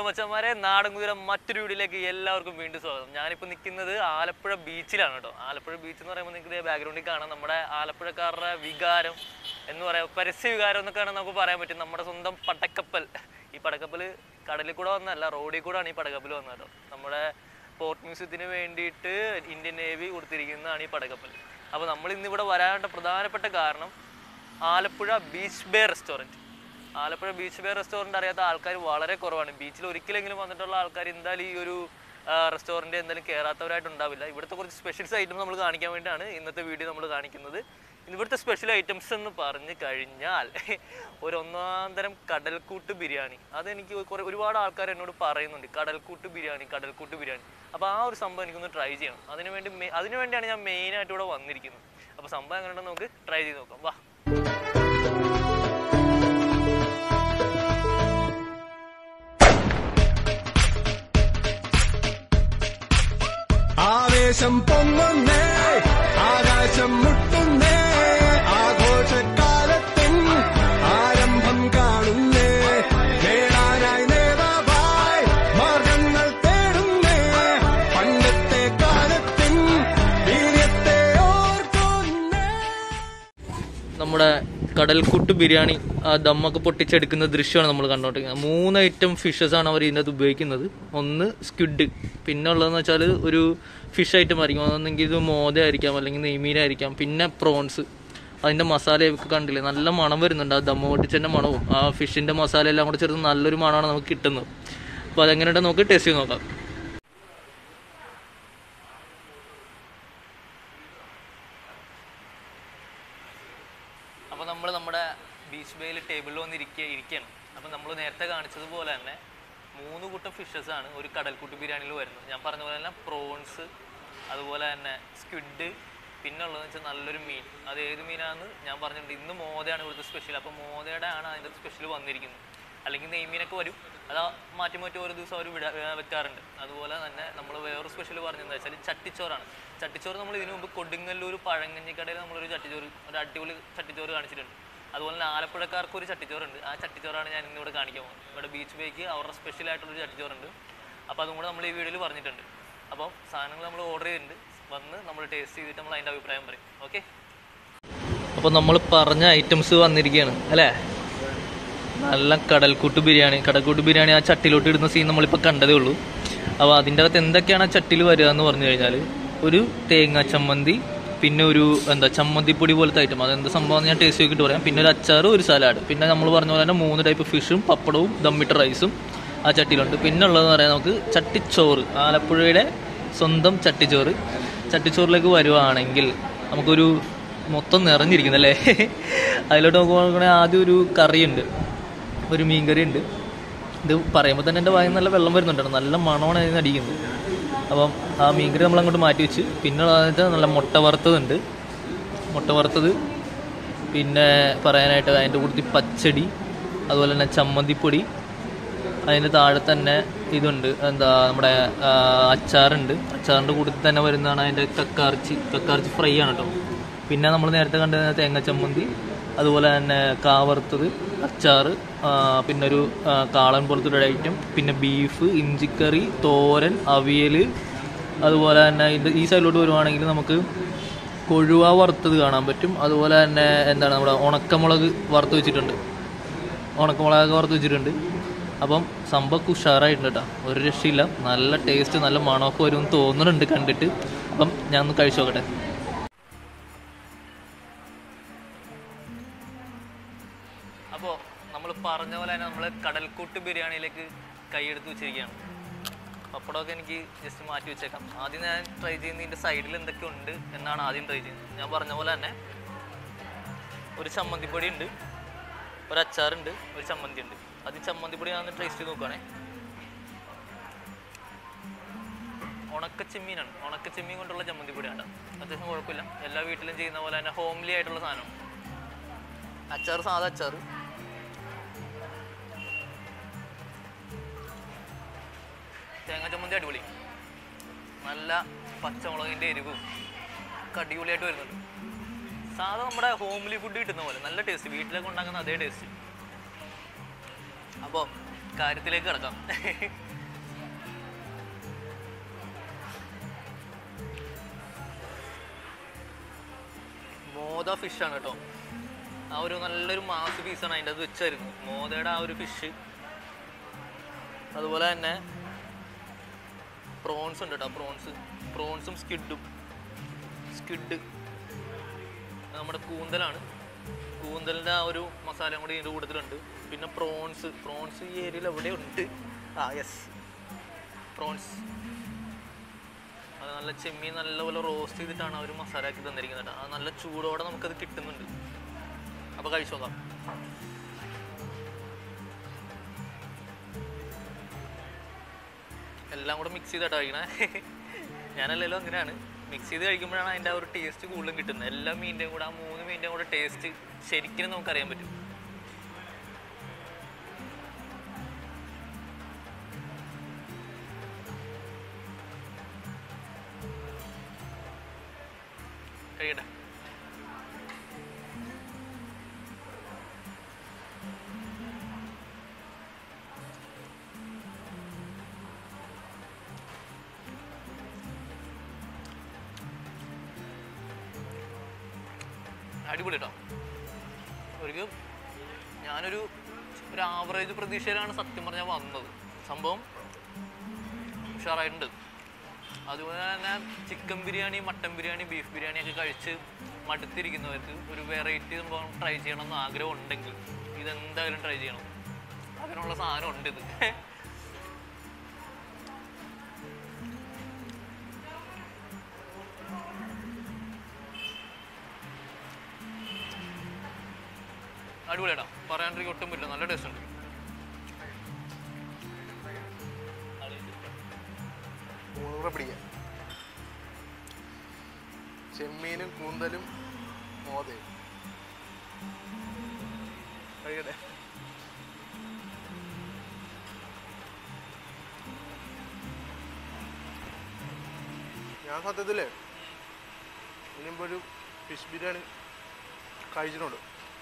മച്ചന്മാരെ നാടൻ കുതിര മറ്റൊരു വീഡിയോയിലേക്ക് എല്ലാവർക്കും വീണ്ടും സ്വാഗതം ഞാനിപ്പോൾ നിൽക്കുന്നത് ആലപ്പുഴ ബീച്ചിലാണ് കേട്ടോ ആലപ്പുഴ ബീച്ച് എന്ന് പറയുമ്പോൾ നിങ്ങൾക്ക് ബാക്ക്ഗ്രൗണ്ടിൽ കാണാം നമ്മുടെ ആലപ്പുഴക്കാരുടെ വികാരം എന്ന് പറയാം പരസ്യ വികാരം എന്നൊക്കെയാണ് നമുക്ക് പറയാൻ പറ്റും നമ്മുടെ സ്വന്തം പടക്കപ്പൽ ഈ പടക്കപ്പൽ കടലിൽ കൂടെ വന്നല്ല റോഡിൽ കൂടെയാണ് ഈ പടക്കപ്പൽ വന്നത് കേട്ടോ നമ്മുടെ പോർട്ട് മ്യൂസിയത്തിന് വേണ്ടിയിട്ട് ഇന്ത്യൻ നേവി കൊടുത്തിരിക്കുന്നതാണ് ഈ പടക്കപ്പൽ അപ്പോൾ നമ്മൾ ഇന്ന് ഇവിടെ വരാനുള്ള പ്രധാനപ്പെട്ട കാരണം Alappuzha beach bay restaurant Alappuzha beach bay restaurant അറിയാത്ത ആൾക്കാർ വളരെ കുറവാണ് ബീച്ചിൽ ഒരിക്കലെങ്കിലും വന്നിട്ടുള്ള ആൾക്കാർ എന്തായാലും ഈ ഒരു റെസ്റ്റോറൻറ്റ് എന്തായാലും കയറാത്തവരായിട്ട് ഉണ്ടാവില്ല ഇവിടുത്തെ കുറച്ച് സ്പെഷ്യൽസ് ഐറ്റം നമ്മൾ കാണിക്കാൻ വേണ്ടിയാണ് ഇന്നത്തെ വീഡിയോ നമ്മൾ കാണിക്കുന്നത് ഇവിടുത്തെ സ്പെഷ്യൽ ഐറ്റംസ് എന്ന് പറഞ്ഞു കഴിഞ്ഞാൽ ഒരു ഒന്നാം തരം കടൽക്കൂട്ട് ബിരിയാണി അതെനിക്ക് കുറേ ഒരുപാട് ആൾക്കാർ എന്നോട് പറയുന്നുണ്ട് കടൽക്കൂട്ട് ബിരിയാണി കടൽക്കൂട്ട് ബിരിയാണി അപ്പോൾ ആ ഒരു സംഭവം എനിക്കൊന്ന് ട്രൈ ചെയ്യണം അതിന് വേണ്ടി മെ- അതിന് വേണ്ടിയാണ് ഞാൻ മെയിനായിട്ട് ഇവിടെ വന്നിരിക്കുന്നത് അപ്പോൾ സംഭവം എങ്ങനെയുണ്ടെന്ന് നമുക്ക് ട്രൈ ചെയ്ത് നോക്കാം വാ ആവേശം പൊങ്ങുന്നേ ആകാശം മുട്ടുന്നേ ആഘോഷക്കാലത്തിൻ ആരംഭം കാണുന്നേ നേടാനായി നേതാവായി മാർഗങ്ങൾ തേടുന്നേ പണ്ടത്തെ കാലത്തിൻ വീര്യത്തെ ഓർക്കുന്നേ നമ്മുടെ കടൽക്കുട്ട് ബിരിയാണി ആ ദമ്മൊക്കെ പൊട്ടിച്ചെടുക്കുന്ന ദൃശ്യമാണ് നമ്മൾ കണ്ടുകൊണ്ടിരിക്കുന്നത് മൂന്ന് ഐറ്റം ഫിഷസ് ആണ് അവർ ഇതിനകത്ത് ഉപയോഗിക്കുന്നത് ഒന്ന് സ്ക്വിഡ് പിന്നെ ഉള്ളതെന്ന് വെച്ചാൽ ഒരു ഫിഷ് ഐറ്റം ആയിരിക്കും അതൊന്നെങ്കിൽ ഇത് മോദ ആയിരിക്കാം അല്ലെങ്കിൽ നെയ്മീനായിരിക്കാം പിന്നെ പ്രോൺസ് അതിൻ്റെ മസാലയൊക്കെ കണ്ടില്ലേ നല്ല മണം വരുന്നുണ്ട് ആ ദമ്മ പൊട്ടിച്ചതിൻ്റെ മണവും ആ ഫിഷിൻ്റെ മസാല എല്ലാം കൂടെ ചേർത്ത് നല്ലൊരു മണമാണ് നമുക്ക് കിട്ടുന്നത് അപ്പോൾ അതെങ്ങനെയുണ്ടെന്ന് നമുക്ക് ടേസ്റ്റ് ചെയ്ത് നോക്കാം അപ്പോൾ നമ്മൾ നമ്മുടെ ബീച്ച് ബേയിൽ ടേബിളിൽ വന്ന് ഇരിക്കുക ഇരിക്കുകയാണ് അപ്പോൾ നമ്മൾ നേരത്തെ കാണിച്ചതുപോലെ തന്നെ മൂന്ന് കൂട്ടം ഫിഷസ് ആണ് ഒരു കടൽക്കുട്ടി ബിരിയാണിയിൽ വരുന്നത് ഞാൻ പറഞ്ഞ പോലെ തന്നെ പ്രോൺസ് അതുപോലെ തന്നെ സ്ക്വിഡ് പിന്നെ ഉള്ളതെന്ന് വെച്ചാൽ നല്ലൊരു മീൻ അത് ഏത് മീനാണെന്ന് ഞാൻ പറഞ്ഞിട്ടുണ്ട് ഇന്ന് മോദയാണ് ഇവിടുത്തെ സ്പെഷ്യൽ അപ്പോൾ മോദയുടെ ആണ് അതിൻ്റെ സ്പെഷ്യൽ വന്നിരിക്കുന്നത് അല്ലെങ്കിൽ നെയ്മീനൊക്കെ വരും അത് മാറ്റി മാറ്റി ഓരോ ദിവസം അവർ വിടാ ഏർ വെക്കാറുണ്ട് അതുപോലെ തന്നെ നമ്മൾ വേറൊരു സ്പെഷ്യൽ പറഞ്ഞതെന്ന് വെച്ചാൽ ചട്ടിച്ചോറാണ് ചട്ടിച്ചോറ് നമ്മൾ ഇതിനു മുമ്പ് കൊടുങ്ങല്ലൂർ പഴങ്ങഞ്ഞിക്കടയിൽ നമ്മളൊരു ചട്ടിച്ചോറ് ഒരു അടിപൊളി ചട്ടിച്ചോറ് കാണിച്ചിട്ടുണ്ട് അതുപോലെ തന്നെ ആലപ്പുഴക്കാർക്ക് ഒരു ചട്ടിച്ചോറുണ്ട് ആ ചട്ടിച്ചോറാണ് ഞാൻ ഇന്നിവിടെ കാണിക്കാൻ പോകുന്നത് ഇവിടെ ബീച്ച് ബേക്ക് അവരുടെ സ്പെഷ്യൽ ആയിട്ടുള്ളൊരു ചട്ടിച്ചോറുണ്ട് അപ്പോൾ അതും കൂടെ നമ്മൾ ഈ വീഡിയോയിൽ പറഞ്ഞിട്ടുണ്ട് അപ്പോൾ സാധനങ്ങൾ നമ്മൾ ഓർഡർ ചെയ്തിട്ടുണ്ട് വന്ന് നമ്മൾ ടേസ്റ്റ് ചെയ്തിട്ട് നമ്മൾ അതിൻ്റെ അഭിപ്രായം പറയും ഓക്കെ അപ്പോൾ നമ്മൾ പറഞ്ഞ ഐറ്റംസ് വന്നിരിക്കുകയാണ് അല്ലേ നല്ല കടൽക്കൂട്ട് ബിരിയാണി കടൽക്കൂട്ട് ബിരിയാണി ആ ചട്ടിയിലോട്ട് ഇടുന്ന സീൻ നമ്മളിപ്പോൾ കണ്ടതേ ഉള്ളൂ അപ്പോൾ അതിൻ്റെ അകത്ത് എന്തൊക്കെയാണ് ആ ചട്ടിയിൽ വരിക എന്ന് പറഞ്ഞു കഴിഞ്ഞാൽ ഒരു തേങ്ങ ചമ്മന്തി പിന്നെ ഒരു എന്താ ചമ്മന്തിപ്പൊടി പോലത്തെ ഐറ്റം അതെന്ത് സംഭവം ഞാൻ ടേസ്റ്റ് നോക്കിയിട്ട് പറയാം പിന്നെ ഒരു അച്ചാറ് ഒരു സലാഡ് പിന്നെ നമ്മൾ പറഞ്ഞ പോലെ തന്നെ മൂന്ന് ടൈപ്പ് ഫിഷും പപ്പടവും ദമ്മിട്ട റൈസും ആ ചട്ടിയിലുണ്ട് പിന്നെ ഉള്ളതെന്ന് പറയാൻ നമുക്ക് ചട്ടിച്ചോറ് ആലപ്പുഴയുടെ സ്വന്തം ചട്ടിച്ചോറ് ചട്ടിച്ചോറിലേക്ക് വരുവാണെങ്കിൽ നമുക്കൊരു മൊത്തം നിറഞ്ഞിരിക്കുന്നല്ലേ അതിലോട്ട് നോക്കുവാണെങ്കിൽ ആദ്യം ഒരു കറിയുണ്ട് ഒരു മീൻകറി ഉണ്ട് ഇത് പറയുമ്പോൾ തന്നെ എൻ്റെ വായിൽ നല്ല വെള്ളം വരുന്നുണ്ട് നല്ല മണമാണ് അതിന് അടിക്കുന്നത് അപ്പം ആ മീൻകറി നമ്മൾ അങ്ങോട്ട് മാറ്റി വെച്ച് പിന്നെ ഉള്ളതെന്ന് വെച്ചാൽ നല്ല മുട്ട വറുത്തതുണ്ട് മുട്ട വറുത്തത് പിന്നെ പറയാനായിട്ട് അതിൻ്റെ കൂട്ടത്തിൽ പച്ചടി അതുപോലെ തന്നെ ചമ്മന്തിപ്പൊടി അതിൻ്റെ താഴെ തന്നെ ഇതുണ്ട് എന്താ നമ്മുടെ ആ, അച്ചാറുണ്ട് അച്ചാറിൻ്റെ കൂട്ടത്തിൽ തന്നെ വരുന്നതാണ് അതിൻ്റെ കക്കാർച്ചി കക്കാർച്ചി ഫ്രൈ ആണ് കേട്ടോ പിന്നെ നമ്മൾ നേരത്തെ കണ്ടത് തേങ്ങ ചമ്മന്തി അതുപോലെ തന്നെ കാവറുത്തത് അച്ചാറ് ആ, പിന്നെ ഒരു ആ, കാളൻ പോലത്തെ ഒരു ഐറ്റം പിന്നെ ബീഫ് ഇഞ്ചിക്കറി തോരൻ അവിയൽ അതുപോലെ തന്നെ ഇത് ഈ സൈഡിലോട്ട് വരുവാണെങ്കിൽ നമുക്ക് കൊഴുവ വറുത്തത് കാണാൻ പറ്റും അതുപോലെ തന്നെ എന്താണ് നമ്മുടെ ഉണക്കമുളക് വറുത്ത് വെച്ചിട്ടുണ്ട് ഉണക്കമുളകൊക്കെ വറുത്ത് വെച്ചിട്ടുണ്ട് അപ്പം സംഭവം ഉഷാറായിട്ടുണ്ട് കേട്ടോ ഒരു രക്ഷയില്ല നല്ല ടേസ്റ്റ് നല്ല മണമൊക്കെ വരുമെന്ന് തോന്നുന്നുണ്ട് കണ്ടിട്ട് അപ്പം ഞാൻ ഒന്ന് കഴിച്ചു നോക്കട്ടെ അപ്പോൾ നമ്മൾ പറഞ്ഞ പോലെ തന്നെ നമ്മൾ കടൽക്കൂട്ട് ബിരിയാണിയിലേക്ക് കൈയെടുത്ത് വെച്ചിരിക്കുകയാണ് പപ്പടമൊക്കെ എനിക്ക് ജസ്റ്റ് മാറ്റി വെച്ചേക്കാം ആദ്യം ഞാൻ ട്രൈ ചെയ്യുന്നതിൻ്റെ സൈഡിൽ എന്തൊക്കെ ഉണ്ട് എന്നാണ് ആദ്യം ട്രൈ ചെയ്യുന്നത് ഞാൻ പറഞ്ഞ പോലെ തന്നെ ഒരു ചമ്മന്തിപ്പൊടി ഉണ്ട് ഒരു അച്ചാറുണ്ട് ഒരു ചമ്മന്തി ഉണ്ട് അത് ചമ്മന്തിപ്പൊടി ഞാൻ ടേസ്റ്റ് ചെയ്ത് നോക്കുകയാണേ ഉണക്ക ചെമ്മീനാണ് ഉണക്ക ചെമ്മീൻ കൊണ്ടുള്ള ചമ്മന്തിപ്പൊടിയാണ് അത്യാവശ്യം കുഴപ്പമില്ല എല്ലാ വീട്ടിലും ചെയ്യുന്ന പോലെ തന്നെ ഹോംലി ആയിട്ടുള്ള സാധനം അച്ചാർ സാധാ അച്ചാർ തേങ്ങ ചമ്മന്തി അടിപൊളി നല്ല പച്ചമുളകിൻ്റെ എരിവും ഒക്കെ അടിപൊളിയായിട്ട് വരുന്നുണ്ട് സാധാ നമ്മുടെ ഹോംലി ഫുഡ് കിട്ടുന്ന പോലെ നല്ല ടേസ്റ്റ് വീട്ടിലൊക്കെ ഉണ്ടാക്കുന്ന അതേ ടേസ്റ്റ് അപ്പോൾ കാര്യത്തിലേക്ക് കിടക്കാം മോദ ഫിഷാണ് കേട്ടോ ആ ഒരു നല്ലൊരു മാസ് പീസാണ് അതിൻ്റെ അത് വെച്ചായിരുന്നു മോദയുടെ ആ ഒരു ഫിഷ് അതുപോലെ തന്നെ പ്രോൺസ് ഉണ്ട് കേട്ടോ പ്രോൺസ് പ്രോൺസും സ്കിഡും സ്കിഡ് നമ്മുടെ കൂന്തലാണ് കൂന്തലിൻ്റെ ആ ഒരു മസാലയും കൂടി ഇതിൻ്റെ കൂട്ടത്തിലുണ്ട് പിന്നെ പ്രോൺസ് പ്രോൺസ് ഈ ഏരിയയിൽ എവിടെ ഉണ്ട് ആ യെസ് പ്രോൺസ് അത് നല്ല ചെമ്മീൻ നല്ലപോലെ റോസ്റ്റ് ചെയ്തിട്ടാണ് അവർ മസാല ആക്കി തന്നിരിക്കുന്നത് കേട്ടോ. അത് നല്ല ചൂടോടെ നമുക്കത് കിട്ടുന്നുണ്ട് അപ്പോൾ കഴിച്ചു നോക്കാം എല്ലാം കൂടെ മിക്സ് ചെയ്തിട്ടാണ് കഴിക്കണേ ഞാനല്ലല്ലോ അങ്ങനെയാണ് മിക്സ് ചെയ്ത് കഴിക്കുമ്പോഴാണ് അതിൻ്റെ ആ ഒരു ടേസ്റ്റ് കൂടുതലും കിട്ടുന്നത് എല്ലാ മീനിൻ്റെയും കൂടെ ആ മൂന്ന് മീനിൻ്റെയും കൂടെ ടേസ്റ്റ് ശരിക്കും നമുക്കറിയാൻ പറ്റും കഴിയട്ടെ അടിപൊളി കേട്ടോ ഒരു ഞാനൊരു ഒരു ആവറേജ് പ്രതീക്ഷയിലാണ് സത്യം പറഞ്ഞാൽ വന്നത് സംഭവം ഉഷാറായിട്ടുണ്ട് അതുപോലെ തന്നെ chicken biryani mutton biryani beef biryani ഒക്കെ കഴിച്ച് മടുത്തിരിക്കുന്നവർക്ക് ഒരു വെറൈറ്റി സംഭവം ട്രൈ ചെയ്യണം എന്ന് ആഗ്രഹം ഉണ്ടെങ്കിൽ ഇതെന്തായാലും ട്രൈ ചെയ്യണം അതിനുള്ള സാധനം ഉണ്ട് ഇത് അടിപൊളിയാടാ പറയാണ്ടിരിക്കും ഒട്ടും പറ്റില്ല നല്ല ടേസ്റ്റ് ഉണ്ട് മൂന്നൂറ് പിടിക്കാം ചെമ്മീനും കൂന്തലും മോതയും കഴിയട്ടെ ഞാൻ സത്യത്തില് ഇനിയിപ്പോ ഒരു ഫിഷ് ബിരിയാണി കഴിച്ചിട്ടുണ്ട്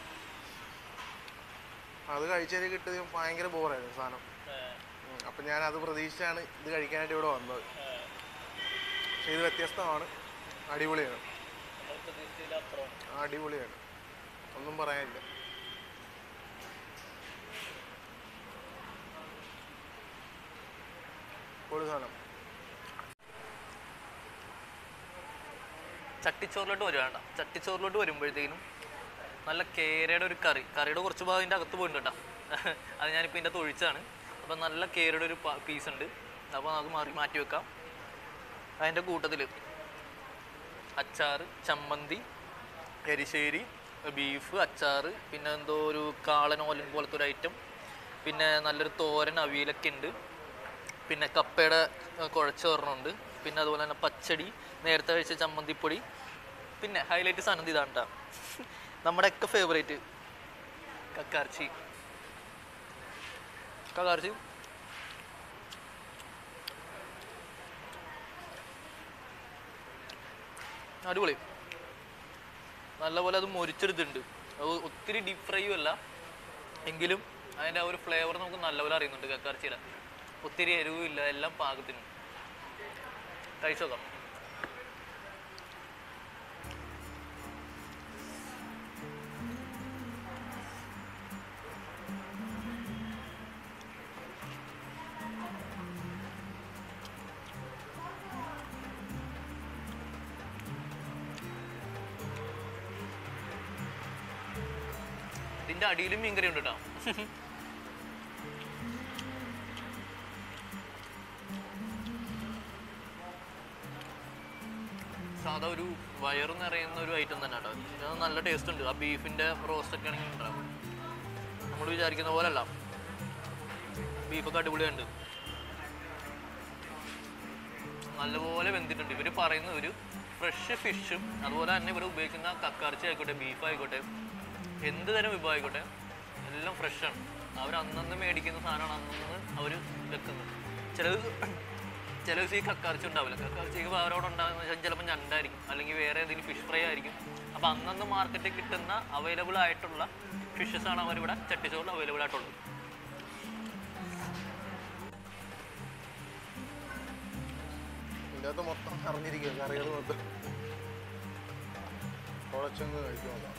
അത് കഴിച്ചതിന് കിട്ടിയത് ഭയങ്കര ബോറായിരുന്നു സാധനം ഉം. അപ്പൊ ഞാൻ അത് പ്രതീക്ഷിച്ചാണ് ഇത് കഴിക്കാനായിട്ട് ഇവിടെ വന്നത് പക്ഷെ ഇത് വ്യത്യസ്തമാണ് അടിപൊളിയാണ് അടിപൊളിയാണ് ഒന്നും പറയാനില്ല പൊളി സാധനം ചട്ടിച്ചോറിലോട്ട് വരുവാണ്ട ചട്ടിച്ചോറിലോട്ട് വരുമ്പോഴത്തേനും നല്ല കേരയുടെ ഒരു കറി കറിയുടെ കുറച്ച് ഭാഗം ഇതിൻ്റെ അകത്ത് പോയിട്ടുണ്ട് കേട്ടോ അത് ഞാനിപ്പോൾ ഇതിൻ്റെ അകത്ത് ഒഴിച്ചാണ് അപ്പം നല്ല കേരയുടെ ഒരു പീസ് ഉണ്ട് അപ്പോൾ നമുക്ക് മാറി മാറ്റി വെക്കാം അതിൻ്റെ കൂട്ടത്തിൽ അച്ചാറ് ചമ്മന്തി എരിശ്ശേരി ബീഫ് അച്ചാറ് പിന്നെ എന്തോ ഒരു കാളൻ ഓലൻ പോലത്തെ ഒരു ഐറ്റം പിന്നെ നല്ലൊരു തോരൻ അവിയലൊക്കെ ഉണ്ട് പിന്നെ കപ്പയുടെ ഏഹ്, കുഴച്ച് ഒരെണ്ണമുണ്ട് പിന്നെ അതുപോലെ തന്നെ പച്ചടി നേരത്തെ കഴിച്ച ചമ്മന്തിപ്പൊടി പിന്നെ ഹൈലൈറ്റ് സാധനം ഇതാണ് ട്ടാ. നമ്മുടെയൊക്കെ ഫേവറേറ്റ് കക്കാർച്ചി കക്കാർച്ചി അടിപൊളി നല്ലപോലെ അത് മൊരിച്ചെടുത്തിട്ടുണ്ട് അത് ഒത്തിരി ഡീപ്പ് ഫ്രൈയും അല്ല എങ്കിലും അതിൻ്റെ ആ ഒരു ഫ്ലേവർ നമുക്ക് നല്ലപോലെ അറിയുന്നുണ്ട് കക്കാർച്ചിയുടെ ഒത്തിരി എരിവും ഇല്ല എല്ലാം പാകത്തിന് കഴിച്ചു നോക്കാം ഇതിന്റെ അടിയിലും മീൻകറി ഉണ്ട് കേട്ടോ സാധാ ഒരു വയറ് നിറയുന്ന ഒരു ഐറ്റം തന്നെ കേട്ടോ ഇത് നല്ല ടേസ്റ്റ് ഉണ്ട് ആ ബീഫിന്റെ റോസ്റ്റ് ഒക്കെ ആണെങ്കിൽ ഉണ്ടാവും നമ്മൾ വിചാരിക്കുന്ന പോലെ അല്ല ബീഫൊക്കെ അടിപൊളിയുണ്ട് നല്ലപോലെ വെന്തിട്ടുണ്ട് ഇവർ പറയുന്ന ഒരു ഫ്രഷ് ഫിഷും അതുപോലെ തന്നെ ഇവർ ഉപയോഗിക്കുന്ന കക്കാർച്ചി ആയിക്കോട്ടെ ബീഫ് ആയിക്കോട്ടെ എന്ത് തരം വിഭവം ആയിക്കോട്ടെ എല്ലാം ഫ്രഷാണ് അവർ അന്നന്ന് മേടിക്കുന്ന സാധനമാണ് അന്നന്ന് അവർ വെക്കുന്നത് ചിലത് ചില ദിവസം ഈ കക്കാർച്ചി ഉണ്ടാവില്ല കക്കാർച്ചിക്ക് അവരോട് ഉണ്ടാകുന്ന ചിലപ്പോൾ ഞണ്ടായിരിക്കും അല്ലെങ്കിൽ വേറെ ഏതെങ്കിലും ഫിഷ് ഫ്രൈ ആയിരിക്കും അപ്പോൾ അന്നന്ന് മാർക്കറ്റിൽ കിട്ടുന്ന അവൈലബിൾ ആയിട്ടുള്ള ഫിഷസ് ആണ് അവരിവിടെ ചട്ടിച്ചോറിൽ അവൈലബിൾ ആയിട്ടുള്ളത് ഇതിൻ്റെ അകത്ത് മൊത്തം അറിഞ്ഞിരിക്കുക കറികൾ മൊത്തം കുഴച്ചങ്ങ് കഴിച്ചു നോക്കാം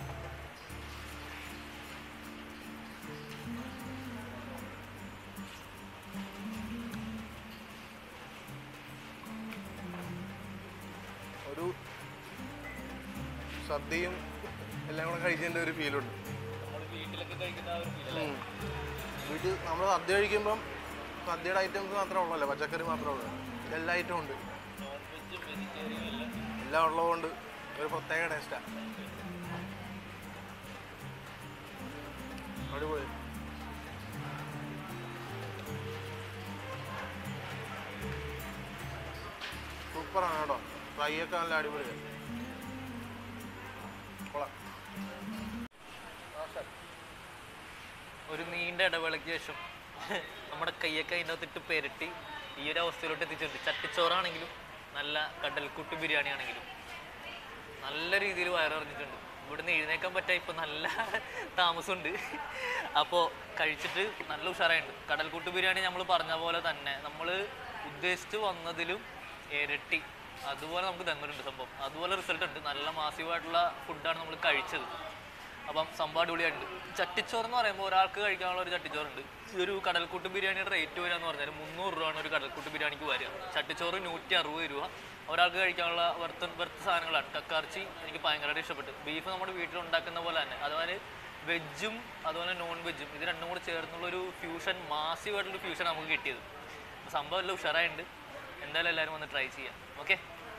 ഒരു സദ്യയും എല്ലാം കൂടെ കഴിച്ചതിൻ്റെ ഒരു ഫീലുണ്ട് നമ്മൾ വീട്ടിലൊക്കെ കഴിക്കുന്ന ആ ഒരു feel അല്ലേ? വീട്ടിൽ നമ്മൾ സദ്യ കഴിക്കുമ്പം സദ്യയുടെ ഐറ്റംസ് മാത്രമേ ഉള്ളല്ലോ പച്ചക്കറി മാത്രമേ ഉള്ളൂ എല്ലാ ഐറ്റവും ഉണ്ട് നോൺ വെജും വെജിറ്റേറിയനും എല്ലാം എല്ലാം ഉള്ളതുകൊണ്ട് ഒരു പ്രത്യേക ടേസ്റ്റാണ് അടിപൊളി സൂപ്പറാണ് കേട്ടോ ഫ്രൈ ഒക്കെ നല്ല അടിപൊളിയാണ് കൊള്ളാം ഒരു നീണ്ട ഇടവേളയ്ക്ക് ശേഷം നമ്മുടെ കയ്യൊക്കെ അതിൻ്റെ അകത്തിട്ട് പെരട്ടി ഈ ഒരു അവസ്ഥയിലോട്ട് എത്തിച്ചിട്ടുണ്ട് ചട്ടിച്ചോറാണെങ്കിലും നല്ല കടൽക്കുട്ടി ബിരിയാണി ആണെങ്കിലും നല്ല രീതിയിൽ വയറിറങ്ങിയിട്ടുണ്ട് ഇവിടുന്ന് എഴുന്നേക്കാൻ പറ്റാൻ ഇപ്പം നല്ല താമസമുണ്ട് അപ്പോൾ കഴിച്ചിട്ട് നല്ല ഉഷാറായിട്ടുണ്ട് കടൽക്കുട്ടി ബിരിയാണി നമ്മൾ പറഞ്ഞ പോലെ തന്നെ നമ്മൾ ഉദ്ദേശിച്ച് വന്നതിലും ഇരട്ടി അതുപോലെ നമുക്ക് തന്നിട്ടുണ്ട് സംഭവം അതുപോലെ റിസൾട്ട് ഉണ്ട് നല്ല മാസീവായിട്ടുള്ള ഫുഡാണ് നമ്മൾ കഴിച്ചത് അപ്പം സംഭവം അടിപൊളിയായിട്ടുണ്ട് ചട്ടിച്ചോറ് എന്ന് പറയുമ്പോൾ ഒരാൾക്ക് കഴിക്കാനുള്ള ഒരു ചട്ടിച്ചോറുണ്ട് ഈ ഒരു കടൽക്കൂട്ട് ബിരിയാണിയുടെ റേറ്റ് വരിക എന്ന് പറഞ്ഞാൽ മുന്നൂറ് രൂപയാണ് ഒരു കടൽക്കൂട്ട് ബിരിയാണിക്ക് വരിക ചട്ടിച്ചോറ് നൂറ്റി അറുപത് രൂപ ഒരാൾക്ക് കഴിക്കാനുള്ള വെറുത്ത വെറുത്ത സാധനങ്ങളാണ് കക്കാർച്ചി എനിക്ക് ഭയങ്കരമായിട്ട് ഇഷ്ടപ്പെട്ടു ബീഫ് നമ്മുടെ വീട്ടിൽ ഉണ്ടാക്കുന്ന പോലെ തന്നെ അതുപോലെ വെജും അതുപോലെ നോൺ വെജും ഇത് രണ്ടും കൂടെ ചേർന്നുള്ള ഒരു ഫ്യൂഷൻ മാസീവായിട്ടുള്ള ഫ്യൂഷൻ നമുക്ക് കിട്ടിയത് അപ്പോൾ സംഭവം എല്ലാം ഉഷാറായിട്ടുണ്ട് എന്തായാലും എല്ലാവരും വന്ന് ട്രൈ ചെയ്യാം ഓക്കെ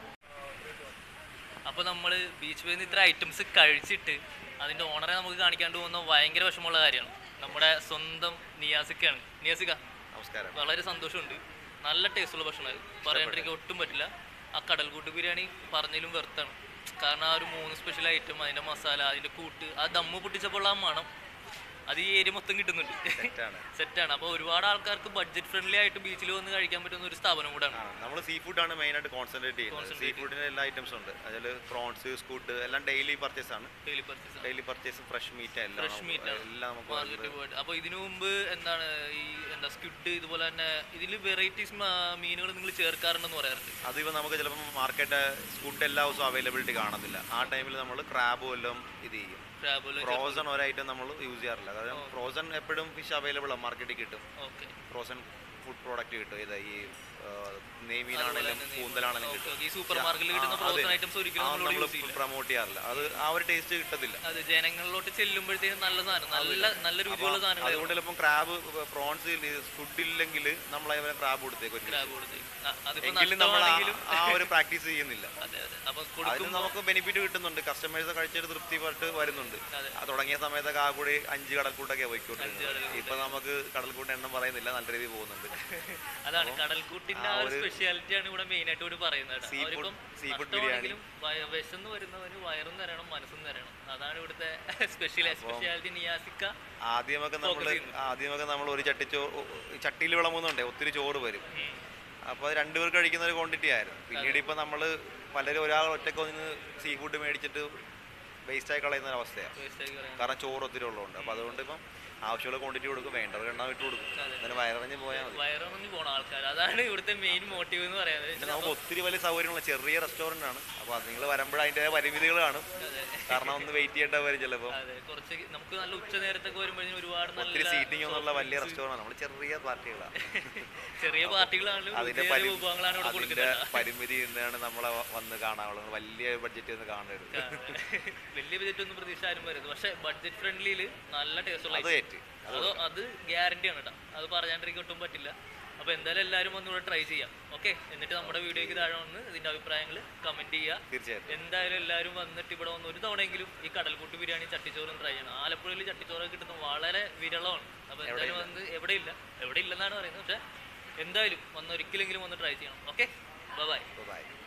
അപ്പോൾ നമ്മൾ ബീച്ച് വേന്ന് ഇത്ര ഐറ്റംസ് കഴിച്ചിട്ട് അതിൻ്റെ ഓണറെ നമുക്ക് കാണിക്കാണ്ട് പോകുന്ന ഭയങ്കര വിഷമമുള്ള കാര്യമാണ് നമ്മുടെ സ്വന്തം നിയാസിക്കയാണ് നിയാസിക്ക നമസ്കാരം വളരെ സന്തോഷമുണ്ട് നല്ല ടേസ്റ്റുള്ള ഭക്ഷണമായിരുന്നു പറയാണ്ടിരിക്കാൻ ഒട്ടും പറ്റില്ല ആ കടൽക്കൂട്ട് ബിരിയാണി പറഞ്ഞതിലും വെറുത്താണ് കാരണം ആ ഒരു മൂന്ന് സ്പെഷ്യൽ ഐറ്റം അതിൻ്റെ മസാല അതിൻ്റെ കൂട്ട് ആ ദമ്മ് പൊട്ടിച്ചപ്പോൾ ആ മണം അത് ഈ ഏരിയ മൊത്തം കിട്ടുന്നുണ്ട് തെറ്റാണ് സെറ്റാണ് അപ്പോൾ ഒരുപാട് ആൾക്കാർക്ക് ബഡ്ജറ്റ് ഫ്രണ്ട്ലി ആയിട്ട് ബീച്ചിൽ വന്ന് കഴിക്കാൻ പറ്റുന്ന ഒരു സ്ഥാപനം കൂടാണ് നമ്മൾ സീ ഫുഡാണ് മെയിൻ ആയിട്ട് കോൺസെൻട്രേറ്റ് ചെയ്യുന്നത് സീ ഫുഡിന് എല്ലാ ഐറ്റംസും ഉണ്ട് അതിൽ പ്രോൺസ് സ്കൂഡ് എല്ലാം ഡെയിലി പർച്ചേസ് ആണ് daily purchase daily purchase fresh meat എല്ലാം ഫ്രഷ് നമുക്ക് മീറ്റ് എല്ലാം നമുക്ക് മാർക്കറ്റിൽ പോയിട്ട് അപ്പോൾ ഇതിനു മുമ്പ് എന്താണ് ഈ എന്താ സ്ക്വിഡ് ഇതുപോലെ തന്നെ ഇതിൽ വെറൈറ്റീസ് മീനുകൾ നിങ്ങൾ ചേർക്കാറുണ്ടെന്ന് പറയാറുണ്ട് അതിപ്പോൾ നമുക്ക് ചിലപ്പം മാർക്കറ്റ് സ്കൂഡ് എല്ലാ ദിവസവും അവൈലബിലിറ്റി കാണത്തില്ല ആ ടൈമിൽ നമ്മൾ ക്രാബും എല്ലാം ഇത് ചെയ്യും ക്രാബിൽ ഫ്രോസൺ ഒരു ഐറ്റം നമ്മൾ യൂസ് ചെയ്യാറില്ല കാരണം ഫ്രോസൺ എപ്പോഴും ഫിഷ് അവൈലബിൾ ആണ് മാർക്കറ്റിൽ കിട്ടും ഓക്കെ ഫ്രോസൺ ഫുഡ് പ്രോഡക്റ്റ് കിട്ടും ഇത് ഈ നെയ്മീനാണെങ്കിലും കൂന്തലാണെങ്കിലും കിട്ടും ഈ സൂപ്പർ മാർക്കറ്റിൽ കിട്ടുന്ന ഫ്രോസൺ ഐറ്റംസ് ഒരിക്കലും നമ്മളോട് നമ്മൾ യൂസ് ചെയ്യില്ല പ്രൊമോട്ട് ചെയ്യാറില്ല അത് ആ ഒരു ടേസ്റ്റ് കിട്ടത്തില്ല അത് ജനങ്ങളിലോട്ട് ചെല്ലുമ്പോഴത്തേക്കും നല്ല സാധനം നല്ല നല്ല രുചിയുള്ള സാധനങ്ങൾ അതുകൊണ്ട് ചിലപ്പം ക്രാബ് പ്രോൺസ് ഫുഡ് ഇല്ലെങ്കിൽ നമ്മൾ അതിനെ ക്രാബ് കൊടുത്തേക്ക് ഒരിക്കലും ക്രാബ് കൊടുത്ത് അ- അതിപ്പോ എങ്കിലും നമ്മൾ ആ- നഷ്ടമാണെങ്കിലും ആ ഒരു പ്രാക്ടീസ് ചെയ്യുന്നില്ല അതെ അതെ അപ്പൊ അതിന് കൊടുക്കും നമുക്ക് ബെനിഫിറ്റ് കിട്ടുന്നുണ്ട് കസ്റ്റമേഴ്സ് കഴിച്ചിട്ട് തൃപ്തിപ്പെട്ട് വരുന്നുണ്ട് അതെ. ആ തുടങ്ങിയ സമയത്തൊക്കെ ആ കൂടി അഞ്ച് കടൽക്കൂട്ടൊക്കെ പോയിക്കൊണ്ടിരുന്നത് ഇപ്പൊ നമുക്ക് കടൽക്കൂട്ട എണ്ണം പറയുന്നില്ല നല്ല രീതിയിൽ പോകുന്നുണ്ട് അതാണ് കടൽക്കൂട്ടിന്റെ ആ ഒരു സ്പെഷ്യാലിറ്റി ആണ് ഇവിടെ മെയിൻ ആയിട്ട് ഇവിടെ പറയുന്നത് കേട്ടോ. Sea food- അവരിപ്പം sea food നഷ്ടമാണെങ്കിലും വയ- വിശന്ന് വരുന്നവന് വയറും തരണം മനസ്സും തരണം അതാണ് ഇവിടുത്തെ സ്പെഷ്യൽ സ്പെഷ്യാലിറ്റി നിയാസിക്ക ആദ്യമൊക്കെ നമ്മൾ ആദ്യമൊക്കെ നമ്മൾ ഒരു ചട്ടി ചോ ചട്ടിയിൽ വിളമ്പുന്നുണ്ടേ ഒത്തിരി ചോറ് വരും അപ്പോൾ അത് രണ്ടുപേർക്ക് കഴിക്കുന്ന ഒരു ക്വാണ്ടിറ്റി ആയിരുന്നു പിന്നീട് ഇപ്പം നമ്മൾ പലരും ഒരാൾ ഒറ്റയ്ക്ക് ഒന്ന് സീ ഫുഡ് മേടിച്ചിട്ട് വേസ്റ്റായി കളയുന്ന ഒരു അവസ്ഥയാണ് waste ആക്കി കളയാൻ. കാരണം ചോറ് ഒത്തിരി ഉള്ളതുകൊണ്ട് അപ്പോൾ അതുകൊണ്ട് ഇപ്പം ആവശ്യമുള്ള ക്വാണ്ടിറ്റി കൊടുക്കും വേണ്ടവർക്ക് എണ്ണം ഇട്ട് കൊടുക്കും എന്നാലും വയറിഞ്ഞ് പോയാൽ മതി വയറിറങ്ങി പോണ ആൾക്കാർ അതാണ് ഇവിടുത്തെ മെയിൻ മോട്ടീവ് എന്ന് പറയുന്നത് പിന്നെ നമുക്ക് ഒത്തിരി വലിയ സൗകര്യമുള്ള ചെറിയ റെസ്റ്റോറൻ്റ് ആണ് അപ്പോൾ അത് നിങ്ങൾ വരുമ്പോൾ അതിൻ്റെ പരിമിതികൾ കാണും കാരണം ഒന്ന് വെയിറ്റ് ചെയ്യേണ്ട വരും ചിലപ്പോൾ അതെ കുറച്ച് നമുക്ക് നല്ല ഉച്ച നേരത്തൊക്കെ വരുമ്പോഴത്തേക്കും ഒരുപാട് ഒത്തിരി നല്ല സീറ്റിംഗ് ഒന്നുള്ള വലിയ റെസ്റ്റോറൻ്റ് നമ്മൾ ചെറിയ പാർട്ടികളാണ് ചെറിയ പാർട്ടികളാണെങ്കിലും അതിന്റെ വലിയ പരി വിഭവങ്ങളാണ് ഇവിടെ അതിന്റെ കൊടുക്കുന്നത് പരിമിതി എന്താണ് നമ്മളെ വന്ന് കാണാനുള്ളത് വലിയ ബഡ്ജറ്റ് ഒന്നും കാണരുത് വലിയ ബജറ്റ് ഒന്നും പ്രതീക്ഷ ആരും വരുന്നത് പക്ഷെ ബഡ്ജറ്റ് ഫ്രണ്ട്ലിയിൽ നല്ല ടേസ്റ്റ് ഉള്ള അത് ഏറ്റ് അതോ അത് ഗ്യാരണ്ടി ആണ് കേട്ടോ അത് പറയാണ്ടിരിക്കാൻ ഒട്ടും പറ്റില്ല അപ്പോൾ എന്തായാലും എല്ലാവരും ഒന്ന് ഇവിടെ ട്രൈ ചെയ്യാം ഓക്കെ എന്നിട്ട് നമ്മുടെ വീഡിയോയ്ക്ക് താഴെ വന്ന് ഇതിൻ്റെ അഭിപ്രായങ്ങൾ കമൻറ്റ് ചെയ്യുക തീർച്ചയായിട്ടും എന്തായാലും എല്ലാവരും വന്നിട്ട് ഇവിടെ വന്ന് ഒരു തവണയെങ്കിലും ഈ കടൽക്കൂട്ട് ബിരിയാണി ചട്ടിച്ചോറും ട്രൈ ചെയ്യണം ആലപ്പുഴയിൽ ചട്ടിച്ചോറ് കിട്ടുന്നത് വളരെ വിരളമാണ് അപ്പോൾ എന്തായാലും വന്ന് എവിടെയില്ല എവിടെ ഇല്ലെന്നാണ് പറയുന്നത് പക്ഷേ എന്തായാലും വന്ന് ഒരിക്കലെങ്കിലും വന്ന് ട്രൈ ചെയ്യണം ഓക്കെ ബൈ ബൈ